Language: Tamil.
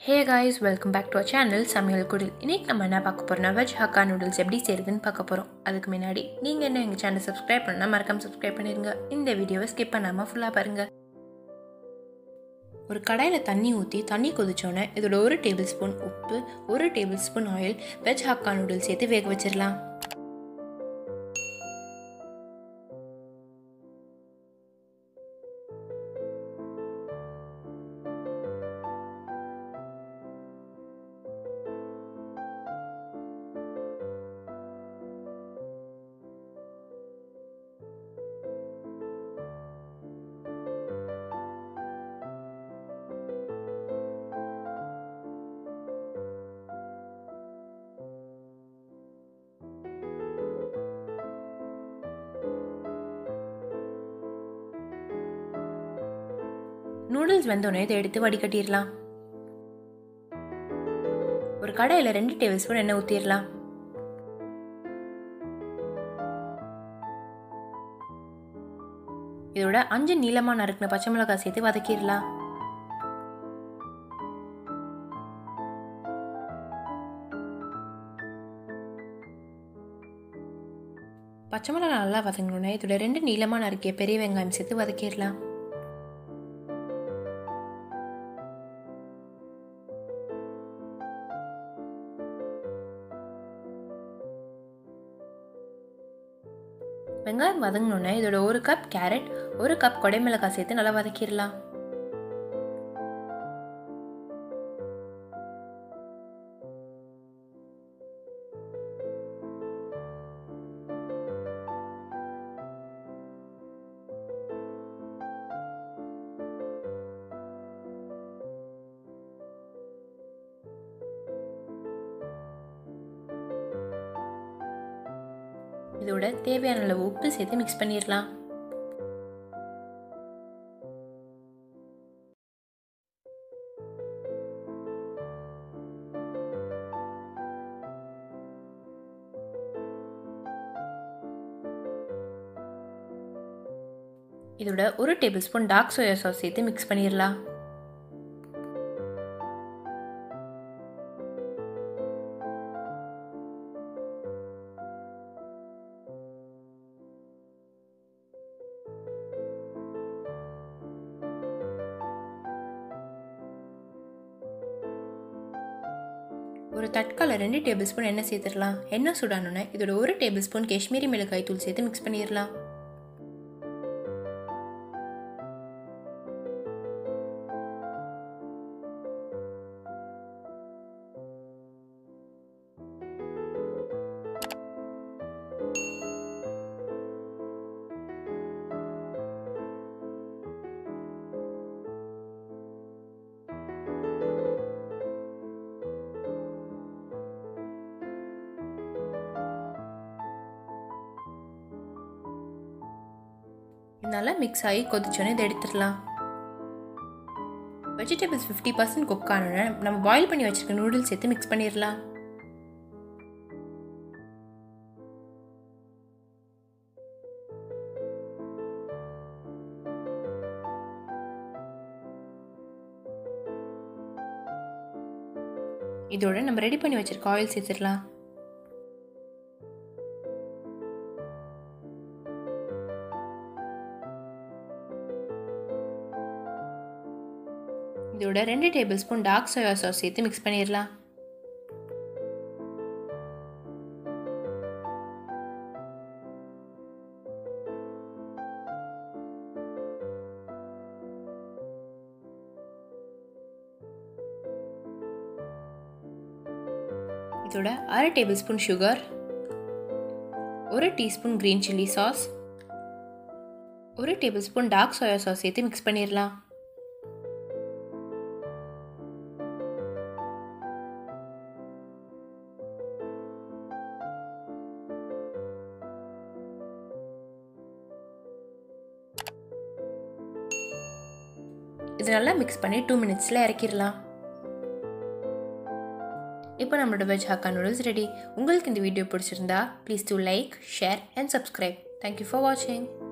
hey guys welcome back to a channel Samayal Kudil இன்னைக்கு நம்ம என்ன பார்க்க போறோம்னா வெஜ் ஹக்கா நூடுல்ஸ் எப்படி செய்யுதுன்னு பார்க்க போகிறோம் அதுக்கு முன்னாடி நீங்கள் என்ன எங்கள் சேனல் சப்ஸ்கிரைப் பண்ணால் மறக்காம சப்ஸ்கிரைப் பண்ணிடுங்க இந்த வீடியோவை ஸ்கிப் பண்ணாமல் ஃபுல்லாக பாருங்கள் ஒரு கடாயில் தண்ணி ஊற்றி தண்ணி கொதிச்சோன்னே இதோட ஒரு டேபிள் ஸ்பூன் உப்பு ஒரு tablespoon oil veg hakka noodles சேர்த்து வேக வச்சிடலாம் நூடுல்ஸ் வெந்தோடனே இதை எடுத்து வடிகட்டிடலாம் ஒரு கடாயில் ரெண்டு டேபிள் ஸ்பூன் எண்ணெய் ஊற்றிடலாம் இதோட அஞ்சு நீளமாக நறுக்கின பச்சை மிளகாய் சேர்த்து வதக்கிடலாம் பச்சை மிளகாய் நல்லா வதங்கணுன்னே இதோட ரெண்டு நீளமாக நறுக்கிய பெரிய வெங்காயம் சேர்த்து வதக்கிடலாம் வெங்காயம் வதங்கினோன்னே இதோட ஒரு கப் கேரட் ஒரு கப் கொடைமிளகாய் சேர்த்து நல்லா வதக்கிடலாம் இதோட தேவையான அளவு உப்பு சேர்த்து மிக்ஸ் பண்ணிடலாம் இதோட ஒரு tablespoon dark soya sauce சேர்த்து மிக்ஸ் பண்ணிடலாம் ஒரு தட்கால ரெண்டு டேபிள் ஸ்பூன் எண்ணெய் சேர்த்துடலாம் எண்ணெய் சுடானோன்னே இதோட ஒரு டேபிள் ஸ்பூன் காஷ்மீரி மிளகாய் தூள் சேர்த்து மிக்ஸ் பண்ணிடலாம் நல்லா மிக்ஸ் ஆகி கொதிச்சோன்னே இதை எடுத்துடலாம் வெஜிடபிள்ஸ் ஃபிஃப்டி பர்சன்ட் குக் ஆனோடனே நம்ம பாயில் பண்ணி வச்சிருக்க நூடுல்ஸ் சேர்த்து மிக்ஸ் பண்ணிடலாம் இதோட நம்ம ரெடி பண்ணி வச்சிருக்க ஆயில் சேர்த்துடலாம் இதோட ரெண்டு tablespoon dark soya sauce சேர்த்து மிக்ஸ் பண்ணிடலாம் இதோட அரை டேபிள் ஸ்பூன் சுகர் ஒரு டீஸ்பூன் க்ரீன் சில்லி சாஸ் ஒரு tablespoon dark soya sauce சேர்த்து மிக்ஸ் பண்ணிடலாம் இது நல்லா மிக்ஸ் பண்ணி டூ மினிட்ஸில் இறக்கிடலாம் இப்போ நம்மளோட வெஜ் ஹக்கா நூடுல்ஸ் ரெடி உங்களுக்கு இந்த வீடியோ பிடிச்சிருந்தா please do like share and subscribe thank you for வாட்சிங்